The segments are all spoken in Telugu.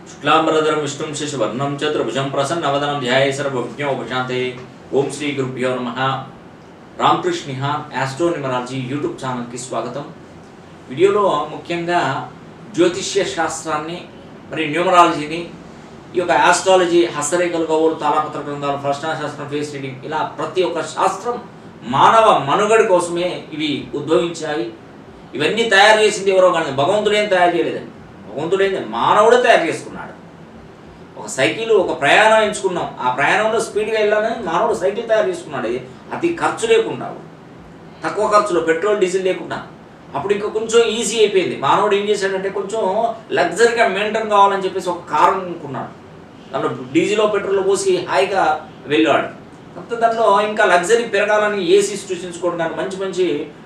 శుక్లాంబరధరం విష్ణుం శశివర్ణం చతుర్భుజం ప్రసన్నవదనం ధ్యాయ సర్వజ్ఞోపశాంతే ఓం శ్రీ గురుభ్యో నమ రామకృష్ణ యాస్ట్రో న్యూమరాలజీ యూట్యూబ్ ఛానల్కి స్వాగతం వీడియోలో ముఖ్యంగా జ్యోతిష్య శాస్త్రాన్ని మరి న్యూమరాలజీని ఈ యొక్క ఆస్ట్రాలజీ హస్తరేఖలు గోవులు తాళపత్ర గ్రంథాలు శాస్త్రం ఫేస్ రీడింగ్ ఇలా ప్రతి ఒక్క శాస్త్రం మానవ మనుగడ కోసమే ఇవి ఉద్భవించాయి ఇవన్నీ తయారు చేసింది ఎవరో కానీ భగవంతుడు ఏం తయారు చేయలేదండి భగవంతుడు ఏం చేయలేదు. మానవుడే తయారు చేసుకున్నాడు ఒక సైకిల్ ఒక ప్రయాణం ఎంచుకున్నాం ఆ ప్రయాణంలో స్పీడ్గా వెళ్ళాలని మానవుడు సైకిల్ తయారు చేసుకున్నాడు ఇది అతి ఖర్చు లేకుండా తక్కువ ఖర్చులో పెట్రోల్ డీజిల్ లేకుండా అప్పుడు ఇంకా కొంచెం ఈజీ అయిపోయింది మానవుడు ఏం చేశాడంటే కొంచెం లగ్జరీగా మెయింటైన్ కావాలని చెప్పేసి ఒక కారు అనుకున్నాడు దాంట్లో డీజిల్ పెట్రోల్ పోసి హాయిగా వెళ్ళాడు కాకపోతే దాంట్లో ఇంకా లగ్జరీ పెరగాలని ఏసీ సృష్టించుకోవడం కానీ మంచి మంచి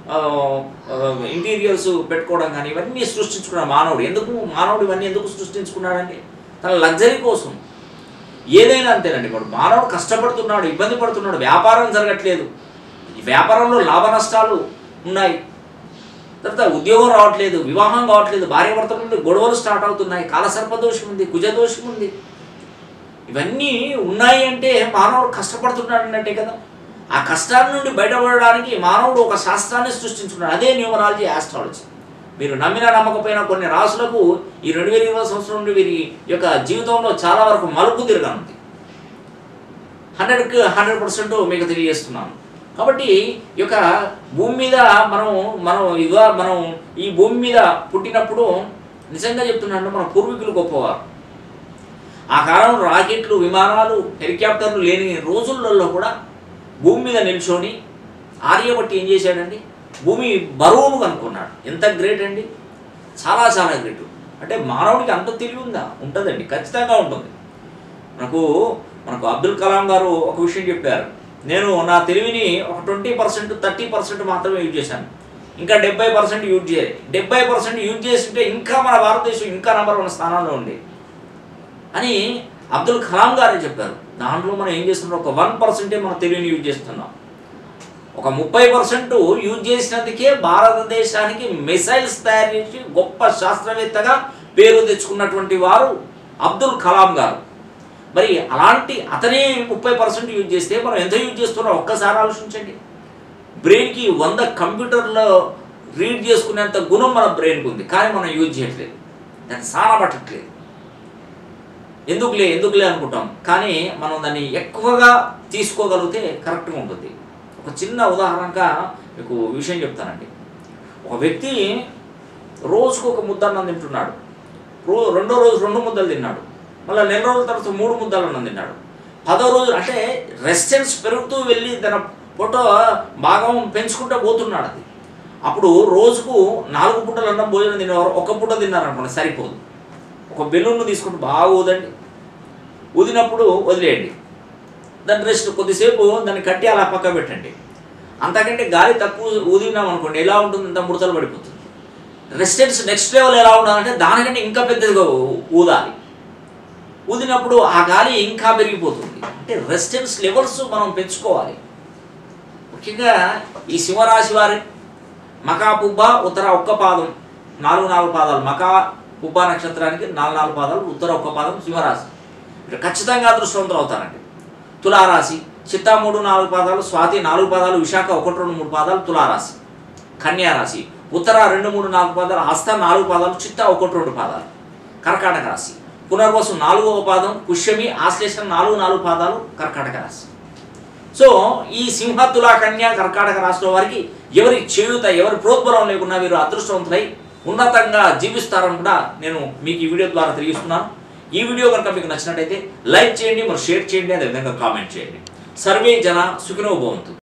ఇంటీరియర్స్ పెట్టుకోవడం కానీ ఇవన్నీ సృష్టించుకున్నాడు మానవుడు ఎందుకు మానవుడు ఇవన్నీ ఎందుకు సృష్టించుకున్నాడండి తన లగ్జరీ కోసం ఏదైనా అంతేనండి ఇప్పుడు మానవుడు కష్టపడుతున్నాడు ఇబ్బంది పడుతున్నాడు వ్యాపారం జరగట్లేదు ఈ వ్యాపారంలో లాభ నష్టాలు ఉన్నాయి తర్వాత ఉద్యోగం రావట్లేదు వివాహం కావట్లేదు భార్యాభర్తల నుండి గొడవలు స్టార్ట్ అవుతున్నాయి కాలసర్పదోషం ఉంది కుజదోషం ఉంది ఇవన్నీ ఉన్నాయి అంటే మానవుడు కష్టపడుతున్నాడు అన్నట్టే కదా ఆ కష్టాల నుండి బయటపడడానికి మానవుడు ఒక శాస్త్రాన్ని సృష్టించుకున్నాడు అదే న్యూమరాలజీ ఆస్ట్రాలజీ మీరు నమ్మినా నమ్మకపోయినా కొన్ని రాసులకు ఈ రెండు వేల ఇరవై సంవత్సరం నుండి వీరి యొక్క జీవితంలో చాలా వరకు మలుపు తిరగనుంది హండ్రెడ్కి హండ్రెడ్ పర్సెంట్ మీకు తెలియజేస్తున్నాను కాబట్టి ఈ యొక్క భూమి మీద మనం మనం ఇదిగా మనం ఈ భూమి మీద పుట్టినప్పుడు నిజంగా చెప్తున్నాను మన పూర్వీకులు గొప్పవారు ఆ కాలంలో రాకెట్లు విమానాలు హెలికాప్టర్లు లేని రోజులలో కూడా భూమి మీద నిల్చొని ఆర్యభట్టి ఏం చేశాడండి భూమి బరువును కనుక్కున్నాడు ఎంత గ్రేట్ అండి చాలా చాలా గ్రేట్ అంటే మానవుడికి అంత తెలివి ఉందా ఉంటుందండి ఖచ్చితంగా ఉంటుంది మనకు మనకు అబ్దుల్ కలాం గారు ఒక విషయం చెప్పారు నేను నా తెలివిని ఒక ట్వంటీ పర్సెంట్ థర్టీ పర్సెంట్ మాత్రమే యూజ్ చేశాను ఇంకా డెబ్బై పర్సెంట్ యూజ్ చేయాలి డెబ్బై పర్సెంట్ యూజ్ చేస్తుంటే ఇంకా మన భారతదేశం ఇంకా నెంబర్ వన్ స్థానంలో ఉంది అని అబ్దుల్ కలాం గారే చెప్పారు దాంట్లో మనం ఏం చేస్తున్నాం ఒక వన్ పర్సెంటే మన తెలివిని యూజ్ చేస్తున్నాం ఒక ముప్పై పర్సెంట్ యూజ్ చేసినందుకే భారతదేశానికి మిసైల్స్ తయారు చేసి గొప్ప శాస్త్రవేత్తగా పేరు తెచ్చుకున్నటువంటి వారు అబ్దుల్ కలాం గారు మరి అలాంటి అతనే ముప్పై పర్సెంట్ యూజ్ చేస్తే మనం ఎంత యూజ్ చేస్తున్నాం ఒక్కసారి ఆలోచించండి బ్రెయిన్కి వంద కంప్యూటర్లో రీడ్ చేసుకునేంత గుణం మన బ్రెయిన్కి ఉంది కానీ మనం యూజ్ చేయట్లేదు దాన్ని సారా పట్టట్లేదు ఎందుకులే ఎందుకులే అనుకుంటాం కానీ మనం దాన్ని ఎక్కువగా తీసుకోగలిగితే కరెక్ట్గా ఉంటుంది ఒక చిన్న ఉదాహరణగా మీకు విషయం చెప్తానండి ఒక వ్యక్తి రోజుకు ఒక ముద్ద అన్నం తింటున్నాడు రో రెండో రోజు రెండు ముద్దలు తిన్నాడు మళ్ళీ నెల రోజుల తర్వాత మూడు ముద్దలు అన్నం తిన్నాడు పదో రోజు అంటే రెసిస్టెన్స్ పెరుగుతూ వెళ్ళి తన ఫోటో భాగం పెంచుకుంటూ పోతున్నాడు అది అప్పుడు రోజుకు నాలుగు పూటలు అన్నం భోజనం తినేవారు ఒక పూట తిన్నారనుకోండి సరిపోదు ఒక బెలూన్ను తీసుకుంటే బాగా ఊదండి ఊదినప్పుడు వదిలేయండి దాని రెస్ట్ కొద్దిసేపు దాన్ని కట్టి అలా పక్క పెట్టండి అంతకంటే గాలి తక్కువ ఊదినాం అనుకోండి ఎలా ఉంటుంది అంత ముడతలు పడిపోతుంది రెసిస్టెన్స్ నెక్స్ట్ లెవెల్ ఎలా ఉండాలంటే దానికంటే ఇంకా పెద్దదిగా ఊ- ఊదాలి ఊదినప్పుడు ఆ గాలి ఇంకా పెరిగిపోతుంది అంటే రెసిస్టెన్స్ లెవెల్స్ మనం పెంచుకోవాలి ముఖ్యంగా ఈ సింహరాశి వారి మకా పుబ్బ ఉత్తర ఒక్క పాదం నాలుగు నాలుగు పాదాలు మకా పుబ్బ నక్షత్రానికి నాలుగు నాలుగు పాదాలు ఉత్తర ఒక్క పాదం సింహరాశి ఇక్కడ ఖచ్చితంగా అదృష్టవంతులు అవుతారండి తులారాశి చిత్తా మూడు నాలుగు పాదాలు స్వాతి నాలుగు పాదాలు విశాఖ ఒకటి రెండు మూడు పాదాలు తులారాశి కన్యారాశి ఉత్తర రెండు మూడు నాలుగు పాదాలు హస్త నాలుగు పాదాలు చిత్త ఒకటి రెండు పాదాలు కర్కాటక రాశి పునర్వసు నాలుగవ పాదం పుష్యమి ఆశ్లేషం నాలుగు నాలుగు పాదాలు కర్కాటక రాశి సో ఈ సింహ తులా కన్య కర్కాటక రాష్ట్రం వారికి ఎవరి చేయుత ఎవరి ప్రోద్బలం లేకున్నా వీరు అదృష్టవంతులై ఉన్నతంగా జీవిస్తారని కూడా నేను మీకు ఈ వీడియో ద్వారా తెలియజేస్తున్నాను ఈ వీడియో కనుక మీకు నచ్చినట్టయితే లైక్ చేయండి మరి షేర్ చేయండి అదేవిధంగా కామెంట్ చేయండి సర్వే జన సుఖినో భవంతు